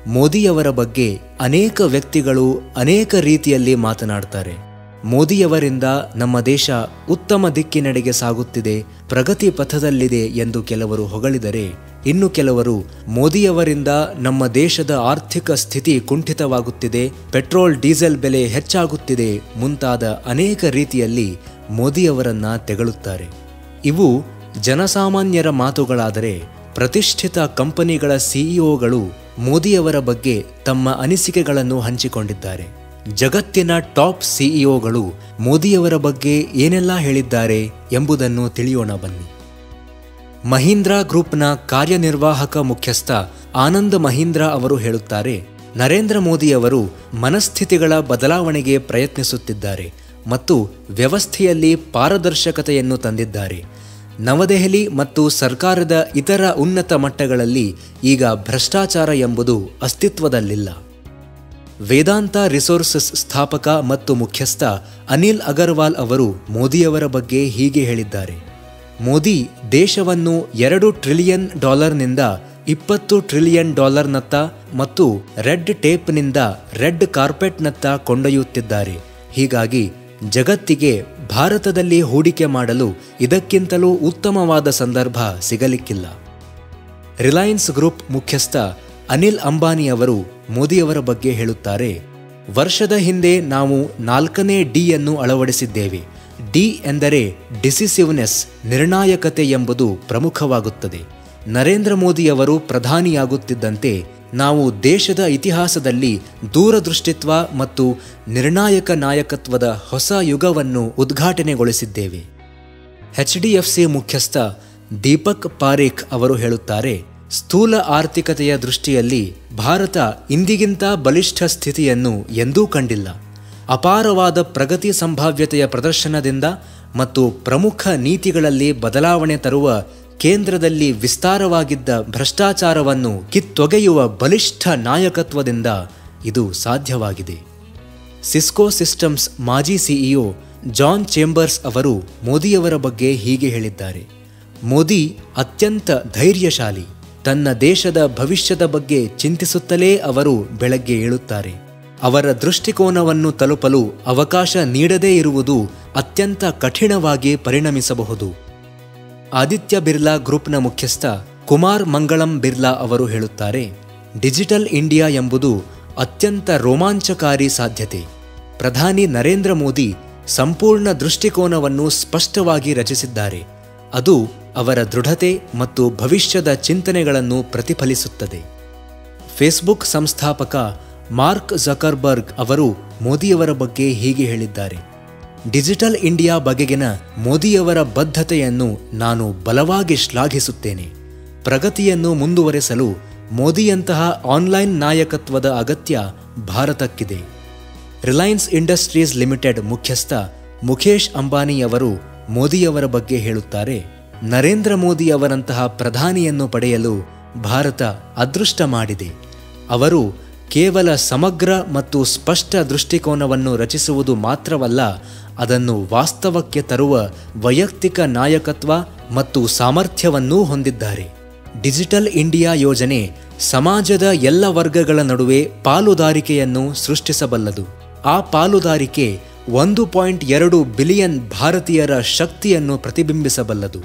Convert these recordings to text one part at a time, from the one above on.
ಮೋದಿಯವರ ಬಗ್ಗೆ ಅನೇಕ ವ್ಯಕ್ತಿಗಳು ಅನೇಕ ರೀತಿಯಲ್ಲಿ ಮಾತನಾಡ್ತಾರೆ ಮೋದಿಯವರಿಂದ ನಮ್ಮ ದೇಶ ಉತ್ತಮ ದಿಕ್ಕಿನೆಡೆಗೆ ಸಾಗುತ್ತಿದೆ ಪ್ರಗತಿ ಪಥದಲ್ಲಿದೆ ಎಂದು ಕೆಲವರು ಹೊಗಳಿದರೆ ಇನ್ನು ಕೆಲವರು ಮೋದಿಯವರಿಂದ ನಮ್ಮ ದೇಶದ ಆರ್ಥಿಕ ಸ್ಥಿತಿ ಕುಂಠಿತವಾಗುತ್ತಿದೆ ಪೆಟ್ರೋಲ್ ಡೀಸೆಲ್ ಬೆಲೆ ಹೆಚ್ಚಾಗುತ್ತಿದೆ ಮುಂತಾದ ಅನೇಕ ರೀತಿಯಲ್ಲಿ ಮೋದಿಯವರನ್ನ ತೆಗಳುತ್ತಾರೆ ಇವು ಜನಸಾಮಾನ್ಯರ ಮಾತುಗಳಾದರೆ ಪ್ರತಿಷ್ಠಿತ ಕಂಪನಿಗಳ ಸಿಇಒಗಳು ಮೋದಿಯವರ ಬಗ್ಗೆ ತಮ್ಮ ಅನಿಸಿಕೆಗಳನ್ನು ಹಂಚಿಕೊಂಡಿದ್ದಾರೆ ಜಗತ್ತಿನ ಟಾಪ್ ಸಿಇಒಗಳು ಮೋದಿಯವರ ಬಗ್ಗೆ ಏನೆಲ್ಲ ಹೇಳಿದ್ದಾರೆ ಎಂಬುದನ್ನು ತಿಳಿಯೋಣ ಬನ್ನಿ ಮಹೀಂದ್ರಾ ಗ್ರೂಪ್ನ ಕಾರ್ಯನಿರ್ವಾಹಕ ಮುಖ್ಯಸ್ಥ ಆನಂದ್ ಮಹೀಂದ್ರಾ ಅವರು ಹೇಳುತ್ತಾರೆ ನರೇಂದ್ರ ಮೋದಿಯವರು ಮನಸ್ಥಿತಿಗಳ ಬದಲಾವಣೆಗೆ ಪ್ರಯತ್ನಿಸುತ್ತಿದ್ದಾರೆ ಮತ್ತು ವ್ಯವಸ್ಥೆಯಲ್ಲಿ ಪಾರದರ್ಶಕತೆಯನ್ನು ತಂದಿದ್ದಾರೆ ನವದೆಹಲಿ ಮತ್ತು ಸರ್ಕಾರದ ಇತರ ಉನ್ನತ ಮಟ್ಟಗಳಲ್ಲಿ ಈಗ ಭ್ರಷ್ಟಾಚಾರ ಎಂಬುದು ಅಸ್ತಿತ್ವದಲ್ಲಿಲ್ಲ ವೇದಾಂತ ರಿಸೋರ್ಸಸ್ ಸ್ಥಾಪಕ ಮತ್ತು ಮುಖ್ಯಸ್ಥ ಅನಿಲ್ ಅಗರ್ವಾಲ್ ಅವರು ಮೋದಿಯವರ ಬಗ್ಗೆ ಹೀಗೆ ಹೇಳಿದ್ದಾರೆ ಮೋದಿ ದೇಶವನ್ನು ಎರಡು ಟ್ರಿಲಿಯನ್ ಡಾಲರ್ನಿಂದ ಇಪ್ಪತ್ತು ಟ್ರಿಲಿಯನ್ ಡಾಲರ್ನತ್ತ ಮತ್ತು ರೆಡ್ ಟೇಪ್ನಿಂದ ರೆಡ್ ಕಾರ್ಪೆಟ್ನತ್ತ ಕೊಂಡೊಯ್ಯುತ್ತಿದ್ದಾರೆ ಹೀಗಾಗಿ ಜಗತ್ತಿಗೆ ಭಾರತದಲ್ಲಿ ಹೂಡಿಕೆ ಮಾಡಲು ಇದಕ್ಕಿಂತಲೂ ಉತ್ತಮವಾದ ಸಂದರ್ಭ ಸಿಗಲಿಕ್ಕಿಲ್ಲ ರಿಲಯನ್ಸ್ ಗ್ರೂಪ್ ಮುಖ್ಯಸ್ಥ ಅನಿಲ್ ಅಂಬಾನಿ ಅವರು ಮೋದಿಯವರ ಬಗ್ಗೆ ಹೇಳುತ್ತಾರೆ ವರ್ಷದ ಹಿಂದೆ ನಾವು ನಾಲ್ಕನೇ ಡಿ ಅನ್ನು ಅಳವಡಿಸಿದ್ದೇವೆ ಡಿ ಎಂದರೆ ಡಿಸಿಸಿವ್ನೆಸ್ ನಿರ್ಣಾಯಕತೆ ಎಂಬುದು ಪ್ರಮುಖವಾಗುತ್ತದೆ ನರೇಂದ್ರ ಮೋದಿಯವರು ಪ್ರಧಾನಿಯಾಗುತ್ತಿದ್ದಂತೆ ನಾವು ದೇಶದ ಇತಿಹಾಸದಲ್ಲಿ ದೂರದೃಷ್ಟಿತ್ವ ಮತ್ತು ನಿರ್ಣಾಯಕ ನಾಯಕತ್ವದ ಹೊಸ ಯುಗವನ್ನು ಉದ್ಘಾಟನೆಗೊಳಿಸಿದ್ದೇವೆ ಎಚ್ಡಿಎಫ್ಸಿ ಮುಖ್ಯಸ್ಥ ದೀಪಕ್ ಪಾರೇಖ್ ಅವರು ಹೇಳುತ್ತಾರೆ ಸ್ಥೂಲ ಆರ್ಥಿಕತೆಯ ದೃಷ್ಟಿಯಲ್ಲಿ ಭಾರತ ಇಂದಿಗಿಂತ ಬಲಿಷ್ಠ ಸ್ಥಿತಿಯನ್ನು ಎಂದೂ ಕಂಡಿಲ್ಲ ಅಪಾರವಾದ ಪ್ರಗತಿ ಸಂಭಾವ್ಯತೆಯ ಪ್ರದರ್ಶನದಿಂದ ಮತ್ತು ಪ್ರಮುಖ ನೀತಿಗಳಲ್ಲಿ ಬದಲಾವಣೆ ತರುವ ಕೇಂದ್ರದಲ್ಲಿ ವಿಸ್ತಾರವಾಗಿದ್ದ ಭ್ರಷ್ಟಾಚಾರವನ್ನು ಕಿತ್ತೊಗೆಯುವ ಬಲಿಷ್ಠ ನಾಯಕತ್ವದಿಂದ ಇದು ಸಾಧ್ಯವಾಗಿದೆ ಸಿಸ್ಕೋ ಸಿಸ್ಟಮ್ಸ್ ಮಾಜಿ ಸಿಇಒ ಜಾನ್ ಚೇಂಬರ್ಸ್ ಅವರು ಮೋದಿಯವರ ಬಗ್ಗೆ ಹೀಗೆ ಹೇಳಿದ್ದಾರೆ ಮೋದಿ ಅತ್ಯಂತ ಧೈರ್ಯಶಾಲಿ ತನ್ನ ದೇಶದ ಭವಿಷ್ಯದ ಬಗ್ಗೆ ಚಿಂತಿಸುತ್ತಲೇ ಅವರು ಬೆಳಗ್ಗೆ ಏಳುತ್ತಾರೆ ಅವರ ದೃಷ್ಟಿಕೋನವನ್ನು ತಲುಪಲು ಅವಕಾಶ ನೀಡದೇ ಇರುವುದು ಅತ್ಯಂತ ಕಠಿಣವಾಗಿ ಪರಿಣಮಿಸಬಹುದು ಆದಿತ್ಯ ಬಿರ್ಲಾ ಗ್ರೂಪ್ನ ಮುಖ್ಯಸ್ಥ ಕುಮಾರ್ ಮಂಗಳಂ ಬಿರ್ಲಾ ಅವರು ಹೇಳುತ್ತಾರೆ ಡಿಜಿಟಲ್ ಇಂಡಿಯಾ ಎಂಬುದು ಅತ್ಯಂತ ರೋಮಾಂಚಕಾರಿ ಸಾಧ್ಯತೆ ಪ್ರಧಾನಿ ನರೇಂದ್ರ ಮೋದಿ ಸಂಪೂರ್ಣ ದೃಷ್ಟಿಕೋನವನ್ನು ಸ್ಪಷ್ಟವಾಗಿ ರಚಿಸಿದ್ದಾರೆ ಅದು ಅವರ ದೃಢತೆ ಮತ್ತು ಭವಿಷ್ಯದ ಚಿಂತನೆಗಳನ್ನು ಪ್ರತಿಫಲಿಸುತ್ತದೆ ಫೇಸ್ಬುಕ್ ಸಂಸ್ಥಾಪಕ ಮಾರ್ಕ್ ಜಕರ್ಬರ್ಗ್ ಅವರು ಮೋದಿಯವರ ಬಗ್ಗೆ ಹೀಗೆ ಹೇಳಿದ್ದಾರೆ ಡಿಜಿಟಲ್ ಇಂಡಿಯಾ ಬಗೆಗಿನ ಮೋದಿಯವರ ಬದ್ಧತೆಯನ್ನು ನಾನು ಬಲವಾಗಿ ಶ್ಲಾಘಿಸುತ್ತೇನೆ ಪ್ರಗತಿಯನ್ನು ಮುಂದುವರೆಸಲು ಮೋದಿಯಂತಹ ಆನ್ಲೈನ್ ನಾಯಕತ್ವದ ಅಗತ್ಯ ಭಾರತಕ್ಕಿದೆ ರಿಲಯನ್ಸ್ ಇಂಡಸ್ಟ್ರೀಸ್ ಲಿಮಿಟೆಡ್ ಮುಖ್ಯಸ್ಥ ಮುಖೇಶ್ ಅಂಬಾನಿಯವರು ಮೋದಿಯವರ ಬಗ್ಗೆ ಹೇಳುತ್ತಾರೆ ನರೇಂದ್ರ ಮೋದಿಯವರಂತಹ ಪ್ರಧಾನಿಯನ್ನು ಪಡೆಯಲು ಭಾರತ ಅದೃಷ್ಟ ಮಾಡಿದೆ ಅವರು ಕೇವಲ ಸಮಗ್ರ ಮತ್ತು ಸ್ಪಷ್ಟ ದೃಷ್ಟಿಕೋನವನ್ನು ರಚಿಸುವುದು ಮಾತ್ರವಲ್ಲ ಅದನ್ನು ವಾಸ್ತವಕ್ಕೆ ತರುವ ವೈಯಕ್ತಿಕ ನಾಯಕತ್ವ ಮತ್ತು ಸಾಮರ್ಥ್ಯವನ್ನೂ ಹೊಂದಿದ್ದಾರೆ ಡಿಜಿಟಲ್ ಇಂಡಿಯಾ ಯೋಜನೆ ಸಮಾಜದ ಎಲ್ಲ ವರ್ಗಗಳ ನಡುವೆ ಪಾಲುದಾರಿಕೆಯನ್ನು ಸೃಷ್ಟಿಸಬಲ್ಲದು ಆ ಪಾಲುದಾರಿಕೆ ಒಂದು ಪಾಯಿಂಟ್ ಎರಡು ಬಿಲಿಯನ್ ಭಾರತೀಯರ ಶಕ್ತಿಯನ್ನು ಪ್ರತಿಬಿಂಬಿಸಬಲ್ಲದು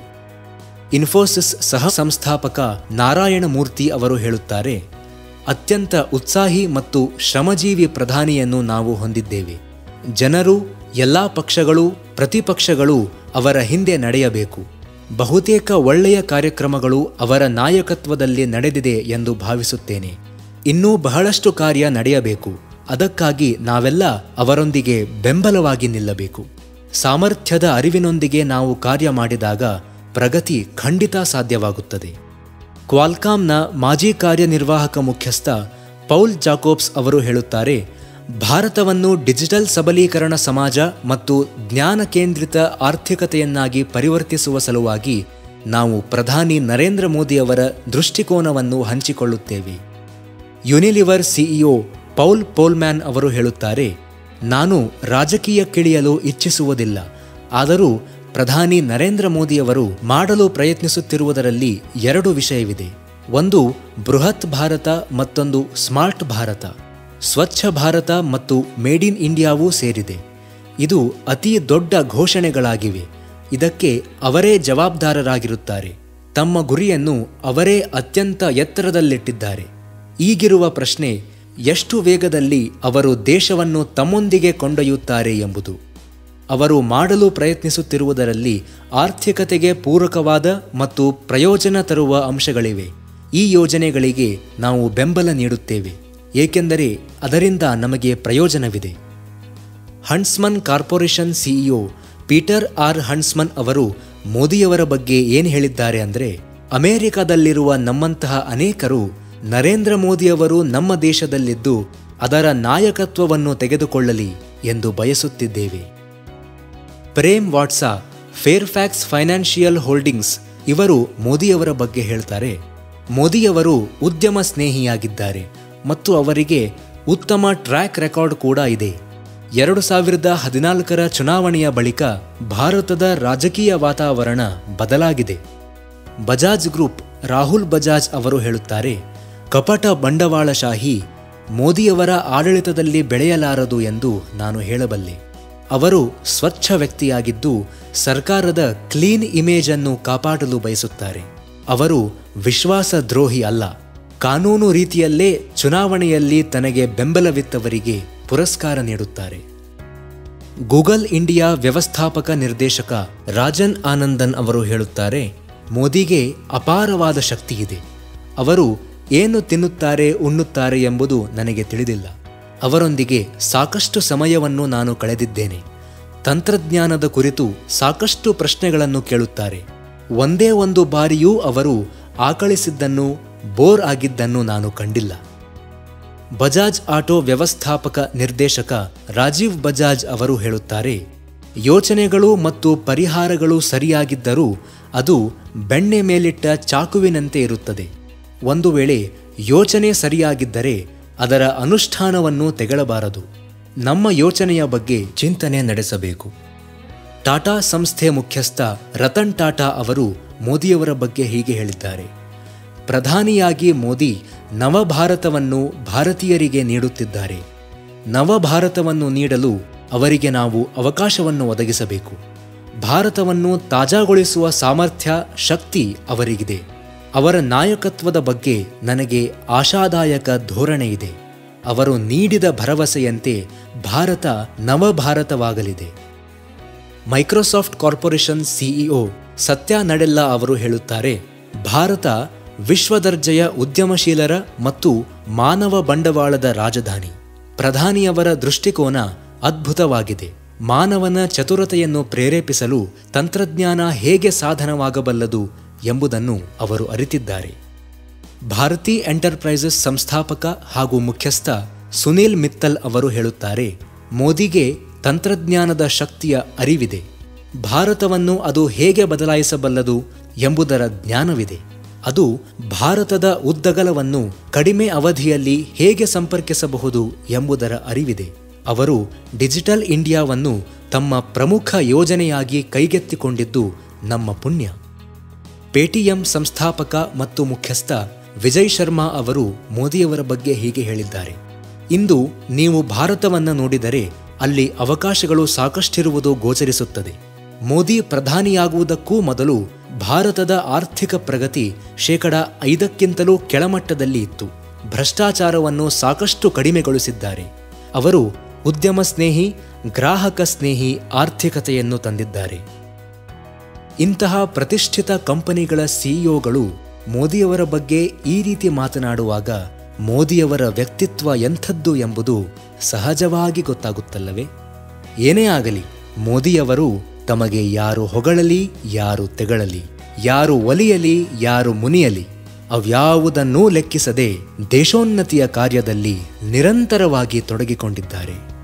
ಇನ್ಫೋಸಿಸ್ ಸಹ ಸಂಸ್ಥಾಪಕ ನಾರಾಯಣ ಮೂರ್ತಿ ಅವರು ಹೇಳುತ್ತಾರೆ ಅತ್ಯಂತ ಉತ್ಸಾಹಿ ಮತ್ತು ಶ್ರಮಜೀವಿ ಪ್ರಧಾನಿಯನ್ನು ನಾವು ಹೊಂದಿದ್ದೇವೆ ಜನರು ಎಲ್ಲಾ ಪಕ್ಷಗಳು ಪ್ರತಿಪಕ್ಷಗಳು ಅವರ ಹಿಂದೆ ನಡೆಯಬೇಕು ಬಹುತೇಕ ಒಳ್ಳೆಯ ಕಾರ್ಯಕ್ರಮಗಳು ಅವರ ನಾಯಕತ್ವದಲ್ಲಿ ನಡೆದಿದೆ ಎಂದು ಭಾವಿಸುತ್ತೇನೆ ಇನ್ನೂ ಬಹಳಷ್ಟು ಕಾರ್ಯ ನಡೆಯಬೇಕು ಅದಕ್ಕಾಗಿ ನಾವೆಲ್ಲ ಅವರೊಂದಿಗೆ ಬೆಂಬಲವಾಗಿ ನಿಲ್ಲಬೇಕು ಸಾಮರ್ಥ್ಯದ ಅರಿವಿನೊಂದಿಗೆ ನಾವು ಕಾರ್ಯ ಮಾಡಿದಾಗ ಪ್ರಗತಿ ಖಂಡಿತ ಸಾಧ್ಯವಾಗುತ್ತದೆ ಕ್ವಾಲ್ಕಾಮ್ನ ಮಾಜಿ ಕಾರ್ಯನಿರ್ವಾಹಕ ಮುಖ್ಯಸ್ಥ ಪೌಲ್ ಜಾಕೋಬ್ಸ್ ಅವರು ಹೇಳುತ್ತಾರೆ ಭಾರತವನ್ನು ಡಿಜಿಟಲ್ ಸಬಲೀಕರಣ ಸಮಾಜ ಮತ್ತು ಜ್ಞಾನ ಕೇಂದ್ರಿತ ಆರ್ಥಿಕತೆಯನ್ನಾಗಿ ಪರಿವರ್ತಿಸುವ ಸಲುವಾಗಿ ನಾವು ಪ್ರಧಾನಿ ನರೇಂದ್ರ ಮೋದಿಯವರ ದೃಷ್ಟಿಕೋನವನ್ನು ಹಂಚಿಕೊಳ್ಳುತ್ತೇವೆ ಯುನಿಲಿವರ್ ಸಿಇಒ ಪೌಲ್ ಪೋಲ್ಮ್ಯಾನ್ ಅವರು ಹೇಳುತ್ತಾರೆ ನಾನು ರಾಜಕೀಯಕ್ಕಿಳಿಯಲು ಇಚ್ಛಿಸುವುದಿಲ್ಲ ಆದರೂ ಪ್ರಧಾನಿ ನರೇಂದ್ರ ಮೋದಿಯವರು ಮಾಡಲು ಪ್ರಯತ್ನಿಸುತ್ತಿರುವುದರಲ್ಲಿ ಎರಡು ವಿಷಯವಿದೆ ಒಂದು ಬೃಹತ್ ಭಾರತ ಮತ್ತೊಂದು ಸ್ಮಾರ್ಟ್ ಭಾರತ ಸ್ವಚ್ಛ ಭಾರತ ಮತ್ತು ಮೇಡ್ ಇನ್ ಇಂಡಿಯಾವೂ ಸೇರಿದೆ ಇದು ಅತಿ ದೊಡ್ಡ ಘೋಷಣೆಗಳಾಗಿವೆ ಇದಕ್ಕೆ ಅವರೇ ಜವಾಬ್ದಾರರಾಗಿರುತ್ತಾರೆ ತಮ್ಮ ಗುರಿಯನ್ನು ಅವರೇ ಅತ್ಯಂತ ಎತ್ತರದಲ್ಲಿಟ್ಟಿದ್ದಾರೆ ಈಗಿರುವ ಪ್ರಶ್ನೆ ಎಷ್ಟು ವೇಗದಲ್ಲಿ ಅವರು ದೇಶವನ್ನು ತಮ್ಮೊಂದಿಗೆ ಕೊಂಡೊಯ್ಯುತ್ತಾರೆ ಎಂಬುದು ಅವರು ಮಾಡಲು ಪ್ರಯತ್ನಿಸುತ್ತಿರುವುದರಲ್ಲಿ ಆರ್ಥಿಕತೆಗೆ ಪೂರಕವಾದ ಮತ್ತು ಪ್ರಯೋಜನ ತರುವ ಅಂಶಗಳಿವೆ ಈ ಯೋಜನೆಗಳಿಗೆ ನಾವು ಬೆಂಬಲ ನೀಡುತ್ತೇವೆ ಏಕೆಂದರೆ ಅದರಿಂದ ನಮಗೆ ಪ್ರಯೋಜನವಿದೆ Huntsman Corporation CEO Peter R Huntsman ಅವರು ಮೋದಿಯವರ ಬಗ್ಗೆ ಏನು ಹೇಳಿದ್ದಾರೆ ಅಂದರೆ ಅಮೆರಿಕದಲ್ಲಿರುವ ನಮ್ಮಂತಹ ಅನೇಕರು ನರೇಂದ್ರ ಮೋದಿಯವರು ನಮ್ಮ ದೇಶದಲ್ಲಿದ್ದು ಅದರ ನಾಯಕತ್ವವನ್ನು ತೆಗೆದುಕೊಳ್ಳಲಿ ಎಂದು ಬಯಸುತ್ತಿದ್ದೇವೆ Prem Watsa Fairfax Financial Holdings ಇವರು ಮೋದಿಯವರ ಬಗ್ಗೆ ಹೇಳ್ತಾರೆ ಮೋದಿಯವರು ಉದ್ಯಮ ಸ್ನೇಹಿಯಾಗಿದ್ದಾರೆ ಮತ್ತು ಅವರಿಗೆ ಉತ್ತಮ ಟ್ರ್ಯಾಕ್ ರೆಕಾರ್ಡ್ ಕೂಡ ಇದೆ ಎರಡು ಸಾವಿರದ ಹದಿನಾಲ್ಕರ ಚುನಾವಣೆಯ ಬಳಿಕ ಭಾರತದ ರಾಜಕೀಯ ವಾತಾವರಣ ಬದಲಾಗಿದೆ ಬಜಾಜ್ ಗ್ರೂಪ್ ರಾಹುಲ್ ಬಜಾಜ್ ಅವರು ಹೇಳುತ್ತಾರೆ ಕಪಟ ಬಂಡವಾಳಶಾಹಿ ಮೋದಿಯವರ ಆಡಳಿತದಲ್ಲಿ ಬೆಳೆಯಲಾರದು ಎಂದು ನಾನು ಹೇಳಬಲ್ಲೆ ಅವರು ಸ್ವಚ್ಛ ವ್ಯಕ್ತಿಯಾಗಿದ್ದು ಸರ್ಕಾರದ ಕ್ಲೀನ್ ಇಮೇಜ್ ಅನ್ನು ಕಾಪಾಡಲು ಬಯಸುತ್ತಾರೆ ಅವರು ವಿಶ್ವಾಸದ್ರೋಹಿ ಅಲ್ಲ ಕಾನೂನು ರೀತಿಯಲ್ಲೇ ಚುನಾವಣೆಯಲ್ಲಿ ತನಗೆ ಬೆಂಬಲವಿತ್ತವರಿಗೆ ಪುರಸ್ಕಾರ ನೀಡುತ್ತಾರೆ ಗೂಗಲ್ ಇಂಡಿಯಾ ವ್ಯವಸ್ಥಾಪಕ ನಿರ್ದೇಶಕ ರಾಜನ್ ಆನಂದನ್ ಅವರು ಹೇಳುತ್ತಾರೆ ಮೋದಿಗೆ ಅಪಾರವಾದ ಶಕ್ತಿ ಇದೆ ಅವರು ಏನು ತಿನ್ನುತ್ತಾರೆ ಉಣ್ಣುತ್ತಾರೆ ಎಂಬುದು ನನಗೆ ತಿಳಿದಿಲ್ಲ ಅವರೊಂದಿಗೆ ಸಾಕಷ್ಟು ಸಮಯವನ್ನು ನಾನು ಕಳೆದಿದ್ದೇನೆ ತಂತ್ರಜ್ಞಾನದ ಕುರಿತು ಸಾಕಷ್ಟು ಪ್ರಶ್ನೆಗಳನ್ನು ಕೇಳುತ್ತಾರೆ ಒಂದೇ ಒಂದು ಬಾರಿಯೂ ಅವರು ಆಕಳಿಸಿದ್ದನ್ನು ಬೋರ್ ಆಗಿದ್ದನ್ನು ನಾನು ಕಂಡಿಲ್ಲ ಬಜಾಜ್ ಆಟೋ ವ್ಯವಸ್ಥಾಪಕ ನಿರ್ದೇಶಕ ರಾಜೀವ್ ಬಜಾಜ್ ಅವರು ಹೇಳುತ್ತಾರೆ ಯೋಚನೆಗಳು ಮತ್ತು ಪರಿಹಾರಗಳು ಸರಿಯಾಗಿದ್ದರೂ ಅದು ಬೆಣ್ಣೆ ಮೇಲಿಟ್ಟ ಚಾಕುವಿನಂತೆ ಇರುತ್ತದೆ ಒಂದು ವೇಳೆ ಯೋಚನೆ ಸರಿಯಾಗಿದ್ದರೆ ಅದರ ಅನುಷ್ಠಾನವನ್ನು ತೆಗಳಬಾರದು ನಮ್ಮ ಯೋಚನೆಯ ಬಗ್ಗೆ ಚಿಂತನೆ ನಡೆಸಬೇಕು ಟಾಟಾ ಸಂಸ್ಥೆ ಮುಖ್ಯಸ್ಥ ರತನ್ ಟಾಟಾ ಅವರು ಮೋದಿಯವರ ಬಗ್ಗೆ ಹೀಗೆ ಹೇಳಿದ್ದಾರೆ ಪ್ರಧಾನಿಯಾಗಿ ಮೋದಿ ನವಭಾರತವನ್ನು ಭಾರತೀಯರಿಗೆ ನೀಡುತ್ತಿದ್ದಾರೆ ನವಭಾರತವನ್ನು ನೀಡಲು ಅವರಿಗೆ ನಾವು ಅವಕಾಶವನ್ನು ಒದಗಿಸಬೇಕು ಭಾರತವನ್ನು ತಾಜಾಗೊಳಿಸುವ ಸಾಮರ್ಥ್ಯ ಶಕ್ತಿ ಅವರಿಗಿದೆ ಅವರ ನಾಯಕತ್ವದ ಬಗ್ಗೆ ನನಗೆ ಆಶಾದಾಯಕ ಧೋರಣೆ ಇದೆ ಅವರು ನೀಡಿದ ಭರವಸೆಯಂತೆ ಭಾರತ ನವಭಾರತವಾಗಲಿದೆ Microsoft Corporation CEO Satya Nadella ಅವರು ಹೇಳುತ್ತಾರೆ ಭಾರತ ವಿಶ್ವದರ್ಜೆಯ ಉದ್ಯಮಶೀಲರ ಮತ್ತು ಮಾನವ ಬಂಡವಾಳದ ರಾಜಧಾನಿ ಪ್ರಧಾನಿಯವರ ದೃಷ್ಟಿಕೋನ ಅದ್ಭುತವಾಗಿದೆ ಮಾನವನ ಚತುರತೆಯನ್ನು ಪ್ರೇರೇಪಿಸಲು ತಂತ್ರಜ್ಞಾನ ಹೇಗೆ ಸಾಧನವಾಗಬಲ್ಲದು ಎಂಬುದನ್ನು ಅವರು ಅರಿತಿದ್ದಾರೆ ಭಾರತಿ ಎಂಟರ್ಪ್ರೈಸಸ್ ಸಂಸ್ಥಾಪಕ ಹಾಗೂ ಮುಖ್ಯಸ್ಥ ಸುನೀಲ್ ಮಿತ್ತಲ್ ಅವರು ಹೇಳುತ್ತಾರೆ ಮೋದಿಗೆ ತಂತ್ರಜ್ಞಾನದ ಶಕ್ತಿಯ ಅರಿವಿದೆ ಭಾರತವನ್ನು ಅದು ಹೇಗೆ ಬದಲಾಯಿಸಬಲ್ಲದು ಎಂಬುದರ ಜ್ಞಾನವಿದೆ ಅದು ಭಾರತದ ಉದ್ದಗಲವನ್ನು ಕಡಿಮೆ ಅವಧಿಯಲ್ಲಿ ಹೇಗೆ ಸಂಪರ್ಕಿಸಬಹುದು ಎಂಬುದರ ಅರಿವಿದೆ ಅವರು ಡಿಜಿಟಲ್ ಇಂಡಿಯಾವನ್ನು ತಮ್ಮ ಪ್ರಮುಖ ಯೋಜನೆಯಾಗಿ ಕೈಗೆತ್ತಿಕೊಂಡಿದ್ದು ನಮ್ಮ ಪುಣ್ಯ ಪೇಟಿಎಂ ಸಂಸ್ಥಾಪಕ ಮತ್ತು ಮುಖ್ಯಸ್ಥ ವಿಜಯ್ ಶರ್ಮಾ ಅವರು ಮೋದಿಯವರ ಬಗ್ಗೆ ಹೀಗೆ ಹೇಳಿದ್ದಾರೆ ಇಂದು ನೀವು ಭಾರತವನ್ನು ನೋಡಿದರೆ ಅಲ್ಲಿ ಅವಕಾಶಗಳು ಸಾಕಷ್ಟಿರುವುದು ಗೋಚರಿಸುತ್ತದೆ ಮೋದಿ ಪ್ರಧಾನಿಯಾಗುವುದಕ್ಕೂ ಮೊದಲು ಭಾರತದ ಆರ್ಥಿಕ ಪ್ರಗತಿ ಶೇಕಡ ಐದಕ್ಕಿಂತಲೂ ಕೆಳಮಟ್ಟದಲ್ಲಿ ಇತ್ತು ಭ್ರಷ್ಟಾಚಾರವನ್ನು ಸಾಕಷ್ಟು ಕಡಿಮೆಗೊಳಿಸಿದ್ದಾರೆ ಅವರು ಉದ್ಯಮ ಸ್ನೇಹಿ ಗ್ರಾಹಕ ಸ್ನೇಹಿ ಆರ್ಥಿಕತೆಯನ್ನು ತಂದಿದ್ದಾರೆ ಇಂತಹ ಪ್ರತಿಷ್ಠಿತ ಕಂಪನಿಗಳ ಸಿಇಒಗಳು ಮೋದಿಯವರ ಬಗ್ಗೆ ಈ ರೀತಿ ಮಾತನಾಡುವಾಗ ಮೋದಿಯವರ ವ್ಯಕ್ತಿತ್ವ ಎಂಥದ್ದು ಎಂಬುದು ಸಹಜವಾಗಿ ಗೊತ್ತಾಗುತ್ತಲ್ಲವೇ ಏನೇ ಆಗಲಿ ಮೋದಿಯವರು ತಮಗೆ ಯಾರು ಹೊಗಳಲಿ ಯಾರು ತೆಗಳಲಿ ಯಾರು ಒಲಿಯಲಿ ಯಾರು ಮುನಿಯಲಿ ಅವ್ಯಾವುದನ್ನೂ ಲೆಕ್ಕಿಸದೆ ದೇಶೋನ್ನತಿಯ ಕಾರ್ಯದಲ್ಲಿ ನಿರಂತರವಾಗಿ ತೊಡಗಿಕೊಂಡಿದ್ದಾರೆ